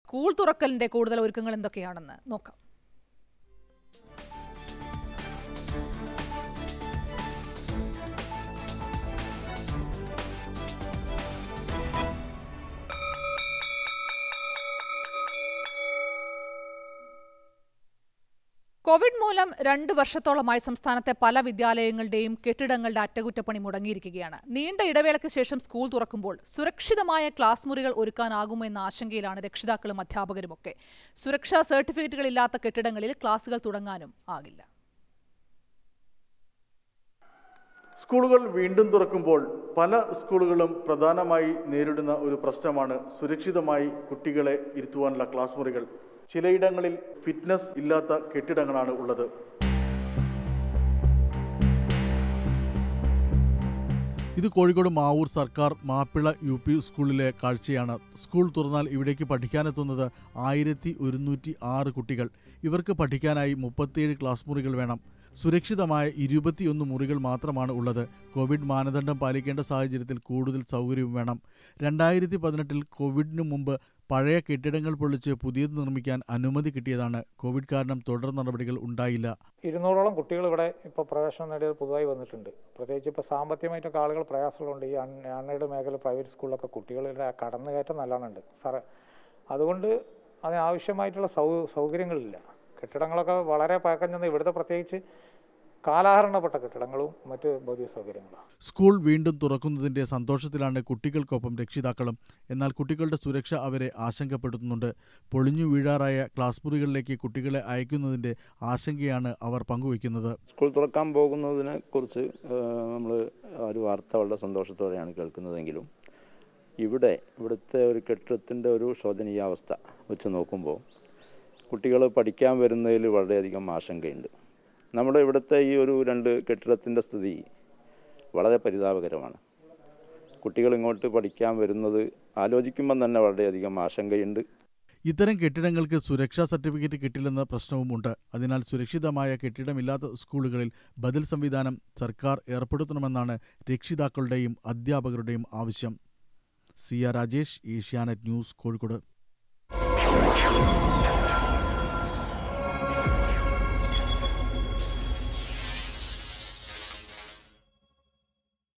school തുറക്കലിന്റെ കൂടുതൽ ഒരുക്കങ്ങൾ എന്തൊക്കെയാണെന്ന് നോക്കാം കോവിഡ് മൂലം രണ്ട് വർഷത്തോളമായി സംസ്ഥാനത്തെ പല വിദ്യാലയങ്ങളുടെയും കെട്ടിടങ്ങളുടെ അറ്റകുറ്റപ്പണി മുടങ്ങിയിരിക്കുകയാണ് നീണ്ട ഇടവേളയ്ക്ക് ശേഷം സ്കൂൾ തുറക്കുമ്പോൾ സുരക്ഷിതമായ ക്ലാസ് മുറികൾ ഒരുക്കാനാകുമോ എന്ന ആശങ്കയിലാണ് രക്ഷിതാക്കളും അധ്യാപകരുമൊക്കെ സുരക്ഷാ സർട്ടിഫിക്കറ്റുകളില്ലാത്ത കെട്ടിടങ്ങളിൽ ക്ലാസുകൾ തുടങ്ങാനും ആകില്ല സ്കൂളുകൾ വീണ്ടും തുറക്കുമ്പോൾ പല സ്കൂളുകളും പ്രധാനമായി നേരിടുന്ന ഒരു പ്രശ്നമാണ് സുരക്ഷിതമായി കുട്ടികളെ ഇരുത്തുവാനുള്ള ക്ലാസ് മുറികൾ ചിലയിടങ്ങളിൽ ഫിറ്റ്നസ് ഇല്ലാത്ത കെട്ടിടങ്ങളാണ് ഉള്ളത് ഇത് കോഴിക്കോട് മാവൂർ സർക്കാർ മാപ്പിള യു പി സ്കൂളിലെ കാഴ്ചയാണ് സ്കൂൾ തുറന്നാൽ ഇവിടേക്ക് പഠിക്കാനെത്തുന്നത് ആയിരത്തി ഒരുന്നൂറ്റി ആറ് കുട്ടികൾ ഇവർക്ക് പഠിക്കാനായി മുപ്പത്തിയേഴ് ക്ലാസ് മുറികൾ വേണം സുരക്ഷിതമായ ഇരുപത്തിയൊന്ന് മുറികൾ മാത്രമാണ് ഉള്ളത് കോവിഡ് മാനദണ്ഡം പാലിക്കേണ്ട സാഹചര്യത്തിൽ കൂടുതൽ സൗകര്യവും വേണം രണ്ടായിരത്തി പതിനെട്ടിൽ കോവിഡിനു മുമ്പ് പഴയ കെട്ടിടങ്ങൾ പൊളിച്ച് പുതിയത് നിർമ്മിക്കാൻ അനുമതി കിട്ടിയതാണ് കോവിഡ് കാരണം തുടർ നടപടികൾ ഉണ്ടായില്ല ഇരുന്നൂറോളം കുട്ടികൾ ഇവിടെ ഇപ്പോൾ പ്രവേശനം നേടിയത് പുതുതായി വന്നിട്ടുണ്ട് പ്രത്യേകിച്ച് ഇപ്പോൾ സാമ്പത്തികമായിട്ടൊക്കെ ആളുകൾ പ്രയാസമുള്ളതുകൊണ്ട് ഈ അൺ അൺഎയ്ഡ് മേഖല പ്രൈവറ്റ് സ്കൂളിലൊക്കെ കുട്ടികളുടെ കടന്നുകയറ്റം നല്ലോണം ഉണ്ട് സാറ് അതുകൊണ്ട് അതിനാവശ്യമായിട്ടുള്ള സൗ സൗകര്യങ്ങളില്ല കെട്ടിടങ്ങളൊക്കെ വളരെ പഴക്കം ചെന്ന് ഇവിടുത്തെ പ്രത്യേകിച്ച് കാലാഹരണപ്പെട്ട കെട്ടിടങ്ങളും മറ്റ് ഭൗതിക സൗകര്യങ്ങളും സ്കൂൾ വീണ്ടും തുറക്കുന്നതിന്റെ സന്തോഷത്തിലാണ് കുട്ടികൾക്കൊപ്പം രക്ഷിതാക്കളും എന്നാൽ കുട്ടികളുടെ സുരക്ഷ അവരെ ആശങ്കപ്പെടുത്തുന്നുണ്ട് പൊളിഞ്ഞു വീഴാറായ ക്ലാസ് മുറികളിലേക്ക് കുട്ടികളെ അയക്കുന്നതിന്റെ ആശങ്കയാണ് അവർ പങ്കുവയ്ക്കുന്നത് സ്കൂൾ തുറക്കാൻ പോകുന്നതിനെ കുറിച്ച് നമ്മൾ ഒരു വാർത്ത വളരെ സന്തോഷത്തോടെയാണ് കേൾക്കുന്നതെങ്കിലും ഇവിടെ ഇവിടുത്തെ ഒരു കെട്ടിടത്തിൻ്റെ ഒരു ശോചനീയാവസ്ഥ വെച്ച് നോക്കുമ്പോൾ കുട്ടികൾ പഠിക്കാൻ വരുന്നതിൽ വളരെയധികം ആശങ്കയുണ്ട് നമ്മുടെ ഇവിടുത്തെ ഈ ഒരു രണ്ട് കെട്ടിടത്തിൻ്റെ സ്ഥിതി വളരെ പരിതാപകരമാണ് കുട്ടികൾ ഇങ്ങോട്ട് പഠിക്കാൻ വരുന്നത് ആലോചിക്കുമ്പം തന്നെ വളരെയധികം ആശങ്കയുണ്ട് ഇത്തരം കെട്ടിടങ്ങൾക്ക് സുരക്ഷാ സർട്ടിഫിക്കറ്റ് കിട്ടില്ലെന്ന പ്രശ്നവുമുണ്ട് അതിനാൽ സുരക്ഷിതമായ കെട്ടിടമില്ലാത്ത സ്കൂളുകളിൽ ബദൽ സംവിധാനം സർക്കാർ ഏർപ്പെടുത്തണമെന്നാണ് രക്ഷിതാക്കളുടെയും അധ്യാപകരുടെയും ആവശ്യം C R Rajesh Asianet News Kozhikode